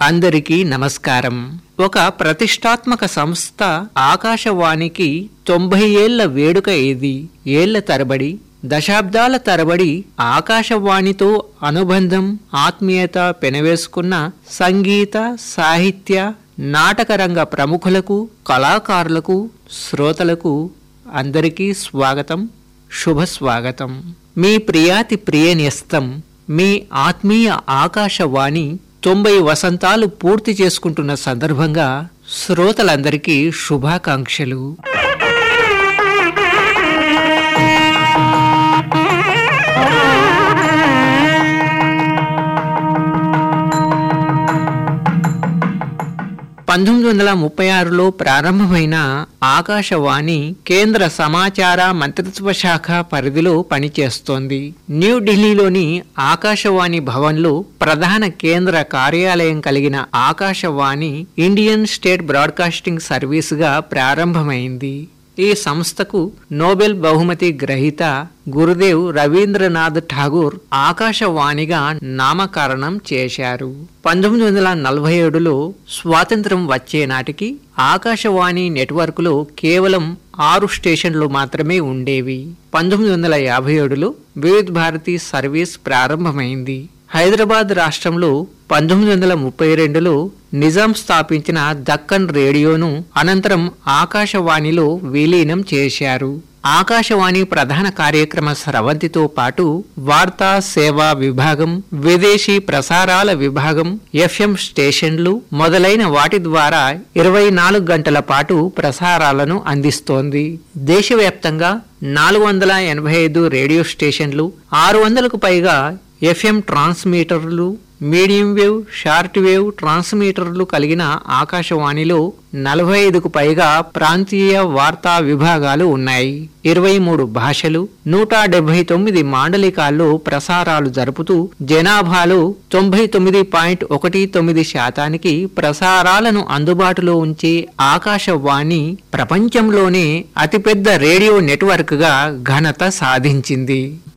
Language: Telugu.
అందరికీ నమస్కారం ఒక ప్రతిష్టాత్మక సంస్థ ఆకాశవాణికి తొంభై ఏళ్ల వేడుక ఇది ఏళ్ల తరబడి దశాబ్దాల తరబడి ఆకాశవాణితో అనుబంధం ఆత్మీయత పెనవేసుకున్న సంగీత సాహిత్య నాటకరంగ ప్రముఖులకు కళాకారులకు శ్రోతలకు అందరికీ స్వాగతం శుభ స్వాగతం మీ ప్రియాతి ప్రియనేస్తం మీ ఆత్మీయ ఆకాశవాణి తొంభై వసంతాలు పూర్తి చేసుకుంటున్న సందర్భంగా శ్రోతలందరికీ శుభాకాంక్షలు పంతొమ్మిది వందల ముప్పై ఆరులో ప్రారంభమైన ఆకాశవాణి కేంద్ర సమాచార మంత్రిత్వ శాఖ పరిధిలో పనిచేస్తోంది న్యూఢిల్లీలోని ఆకాశవాణి భవన్లో ప్రధాన కేంద్ర కార్యాలయం కలిగిన ఆకాశవాణి ఇండియన్ స్టేట్ బ్రాడ్కాస్టింగ్ సర్వీసుగా ప్రారంభమైంది ఈ సంస్థకు నోబెల్ బహుమతి గ్రహీత గురుదేవ్ రవీంద్రనాథ్ ఠాగూర్ ఆకాశవాణిగా నామకరణం చేశారు పంతొమ్మిది వందల నలభై ఏడులో స్వాతంత్రం వచ్చే నాటికి ఆకాశవాణి నెట్వర్క్లో కేవలం ఆరు స్టేషన్లు మాత్రమే ఉండేవి పంతొమ్మిది వందల యాభై ఏడులో వివిధ్ భారతి సర్వీస్ ప్రారంభమైంది హైదరాబాద్ రాష్ట్రంలో పంతొమ్మిది వందల ముప్పై రెండులో నిజాం స్థాపించిన దక్కన్ రేడియోను అనంతరం ఆకాశవాణిలో విలీనం చేశారు ఆకాశవాణి ప్రధాన కార్యక్రమ స్రవంతితో పాటు వార్తా సేవా విభాగం విదేశీ ప్రసారాల విభాగం ఎఫ్ఎం స్టేషన్లు మొదలైన వాటి ద్వారా ఇరవై నాలుగు గంటల పాటు ప్రసారాలను అందిస్తోంది దేశవ్యాప్తంగా నాలుగు వందల ఎనభై ఐదు రేడియో స్టేషన్లు ఆరు వందలకు పైగా ఎఫ్ఎం ట్రాన్స్మీటర్లు మీడియం వేవ్ షార్ట్ వేవ్ ట్రాన్స్మీటర్లు కలిగిన ఆకాశవాణిలో నలభై ఐదుకు పైగా ప్రాంతీయ వార్తా విభాగాలు ఉన్నాయి ఇరవై మూడు భాషలు నూట డెబ్బై తొమ్మిది మాండలికాల్లో ప్రసారాలు జరుపుతూ జనాభాలో తొంభై తొమ్మిది పాయింట్ ఒకటి తొమ్మిది శాతానికి ప్రసారాలను అందుబాటులో ఉంచే ఆకాశవాణి ప్రపంచంలోనే అతిపెద్ద రేడియో నెట్వర్క్గా ఘనత సాధించింది